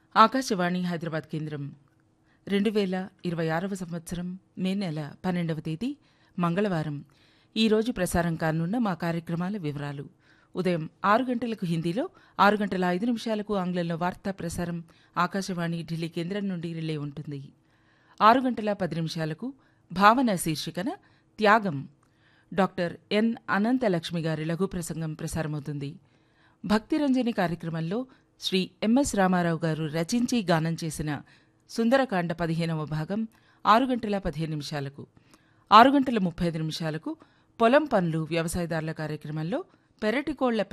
ఆకాశవాణి హైదరాబాద్ కేంద్రం రెండు వేల ఇరవై ఆరవ సంవత్సరం మే నెల పన్నెండవ తేదీ మంగళవారం ఈరోజు ప్రసారం కానున్న మా కార్యక్రమాల వివరాలు ఉదయం ఆరు గంటలకు హిందీలో ఆరు గంటల ఐదు నిమిషాలకు ఆంగ్లంలో వార్తా ప్రసారం ఆకాశవాణి ఢిల్లీ కేంద్రం నుండి రిలే ఉంటుంది ఆరు గంటల పది నిమిషాలకు భావన శీర్షికన త్యాగం డాక్టర్ ఎన్ అనంతలక్ష్మి గారి లఘు ప్రసంగం ప్రసారమవుతుంది భక్తిరంజని కార్యక్రమంలో శ్రీ ఎంఎస్ రామారావు గారు రచించి గానం చేసిన సుందరకాండ పదిహేనవ భాగం ఆరు గంటల పదిహేను నిమిషాలకు ఆరు గంటల ముప్పై ఐదు నిమిషాలకు పొలం పనులు వ్యవసాయదారుల కార్యక్రమంలో పెరటికోళ్ల